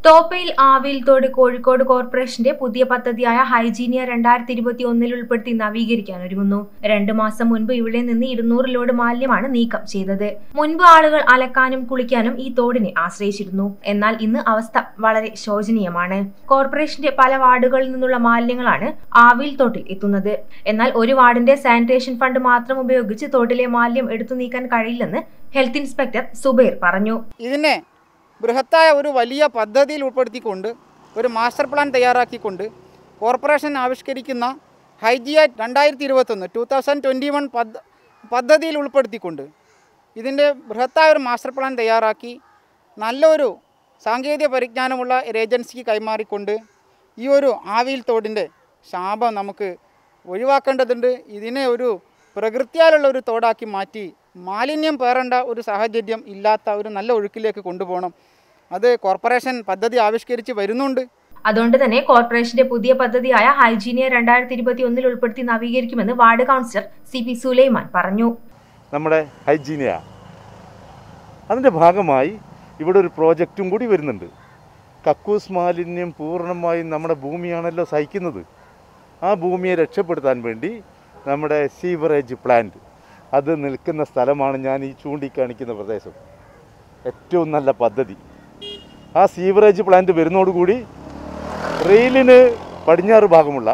തോപ്പയിൽ ആവിൽത്തോട് കോഴിക്കോട് കോർപ്പറേഷന്റെ പുതിയ പദ്ധതിയായ ഹൈജീനിയ രണ്ടായിരത്തി ഇരുപത്തി ഒന്നിൽ ഉൾപ്പെടുത്തി നവീകരിക്കാൻ ഒരുങ്ങുന്നു രണ്ടു മാസം മുൻപ് ഇവിടെ നിന്ന് ഇരുന്നൂറ് ലോഡ് മാലിന്യമാണ് നീക്കം ചെയ്തത് മുൻപ് ആളുകൾ അലക്കാനും കുളിക്കാനും ഈ തോടിനെ ആശ്രയിച്ചിരുന്നു എന്നാൽ ഇന്ന് അവസ്ഥ വളരെ ശോചനീയമാണ് കോർപ്പറേഷന്റെ പല വാർഡുകളിൽ നിന്നുള്ള മാലിന്യങ്ങളാണ് ആവിൽ തോട്ടിൽ എത്തുന്നത് എന്നാൽ ഒരു വാർഡിന്റെ സാനിറ്റേഷൻ ഫണ്ട് മാത്രം ഉപയോഗിച്ച് തോട്ടിലെ മാലിന്യം എടുത്തു നീക്കാൻ കഴിയില്ലെന്ന് ഹെൽത്ത് ഇൻസ്പെക്ടർ സുബൈർ പറഞ്ഞു ഇതിനെ ബൃഹത്തായ ഒരു വലിയ പദ്ധതിയിൽ ഉൾപ്പെടുത്തിക്കൊണ്ട് ഒരു മാസ്റ്റർ പ്ലാൻ തയ്യാറാക്കിക്കൊണ്ട് കോർപ്പറേഷൻ ആവിഷ്കരിക്കുന്ന ഹൈജിയ രണ്ടായിരത്തി ഇരുപത്തൊന്ന് ടു തൗസൻഡ് ട്വൻറ്റി വൺ പദ്ധ പദ്ധതിയിൽ ഉൾപ്പെടുത്തിക്കൊണ്ട് ഇതിൻ്റെ ബൃഹത്തായ ഒരു മാസ്റ്റർ പ്ലാൻ തയ്യാറാക്കി നല്ലൊരു സാങ്കേതിക പരിജ്ഞാനമുള്ള ഒരു ഏജൻസിക്ക് കൈമാറിക്കൊണ്ട് ഈ ഒരു ആവിയിൽ തോടിൻ്റെ ശാപം നമുക്ക് ഒഴിവാക്കേണ്ടതുണ്ട് ഇതിനെ ഒരു പ്രകൃതിയാലുള്ള ഒരു തോടാക്കി മാറ്റി മാലിന്യം പേറേണ്ട ഒരു സാഹചര്യം ഇല്ലാത്ത ഒരു നല്ല ഒഴുക്കിലേക്ക് കൊണ്ടുപോകണം അത് കോർപ്പറേഷൻ പദ്ധതി ആവിഷ്കരിച്ച് വരുന്നുണ്ട് അതുകൊണ്ട് തന്നെ കോർപ്പറേഷന്റെ പുതിയ പദ്ധതിയായ ഹൈജീനിയ രണ്ടായിരത്തി ഇരുപത്തി ഒന്നിൽ ഉൾപ്പെടുത്തി നവീകരിക്കുമെന്ന് ward councillor C P Sulaiman പറഞ്ഞു നമ്മുടെ ഹൈജീനിയ അതിൻ്റെ ഭാഗമായി ഇവിടെ ഒരു പ്രോജക്റ്റും കൂടി വരുന്നുണ്ട് കക്കൂസ് മാലിന്യം പൂർണ്ണമായും നമ്മുടെ ഭൂമിയാണല്ലോ സഹിക്കുന്നത് ആ ഭൂമിയെ രക്ഷപ്പെടുത്താൻ വേണ്ടി നമ്മുടെ സീവറേജ് പ്ലാന്റ് അത് നിൽക്കുന്ന സ്ഥലമാണ് ഞാൻ ഈ ചൂണ്ടിക്കാണിക്കുന്ന പ്രദേശം ഏറ്റവും നല്ല പദ്ധതി ആ സീവറേജ് പ്ലാന്റ് വരുന്നതോടുകൂടി റെയിലിന് പടിഞ്ഞാറ് ഭാഗമുള്ള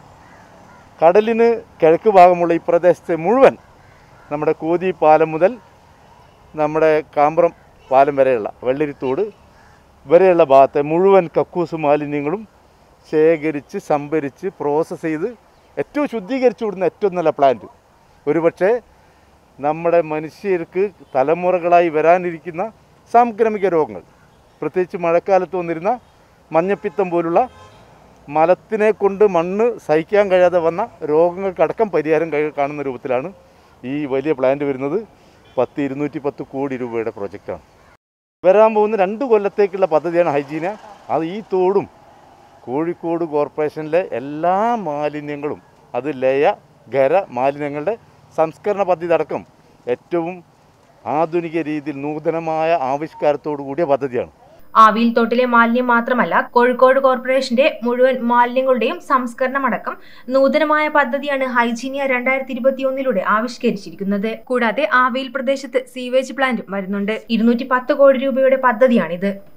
കടലിന് കിഴക്ക് ഭാഗമുള്ള ഈ പ്രദേശത്തെ മുഴുവൻ നമ്മുടെ കോതി പാലം മുതൽ നമ്മുടെ കാമ്പ്രം പാലം വരെയുള്ള വെള്ളരിത്തോട് വരെയുള്ള ഭാഗത്തെ മുഴുവൻ കക്കൂസ് മാലിന്യങ്ങളും ശേഖരിച്ച് സംഭരിച്ച് പ്രോസസ്സ് ചെയ്ത് ഏറ്റവും ശുദ്ധീകരിച്ചു വിടുന്ന ഏറ്റവും നല്ല പ്ലാന്റ് ഒരുപക്ഷെ നമ്മുടെ മനുഷ്യർക്ക് തലമുറകളായി വരാനിരിക്കുന്ന സാംക്രമിക രോഗങ്ങൾ പ്രത്യേകിച്ച് മഴക്കാലത്ത് വന്നിരുന്ന മഞ്ഞപ്പിത്തം പോലുള്ള മലത്തിനെ കൊണ്ട് മണ്ണ് സഹിക്കാൻ കഴിയാതെ വന്ന രോഗങ്ങൾക്കടക്കം പരിഹാരം കഴി- കാണുന്ന രൂപത്തിലാണ് ഈ വലിയ പ്ലാന്റ് വരുന്നത് പത്ത് ഇരുന്നൂറ്റി പത്ത് കോടി രൂപയുടെ പ്രൊജക്റ്റാണ് വരാൻ പോകുന്ന രണ്ട് കൊല്ലത്തേക്കുള്ള പദ്ധതിയാണ് ഹൈജീന അത് ഈ തോടും കോഴിക്കോട് കോർപ്പറേഷനിലെ എല്ലാ മാലിന്യങ്ങളും അത് ലയ ഖര മാലിന്യങ്ങളുടെ സംസ്കരണ പദ്ധതി അടക്കം ഏറ്റവും ആധുനിക രീതിയിൽ നൂതനമായ ആവിഷ്കാരത്തോടു കൂടിയ പദ്ധതിയാണ് ആവിയിൽ തോട്ടിലെ മാലിന്യം മാത്രമല്ല കോഴിക്കോട് കോർപ്പറേഷന്റെ മുഴുവൻ മാലിന്യങ്ങളുടെയും സംസ്കരണം അടക്കം നൂതനമായ പദ്ധതിയാണ് ഹൈജീനിയ രണ്ടായിരത്തി ഇരുപത്തി ഒന്നിലൂടെ ആവിഷ്കരിച്ചിരിക്കുന്നത് കൂടാതെ ആവിയിൽ പ്രദേശത്ത് സീവേജ് പ്ലാന്റും വരുന്നുണ്ട് ഇരുന്നൂറ്റി പത്ത് കോടി രൂപയുടെ പദ്ധതിയാണിത്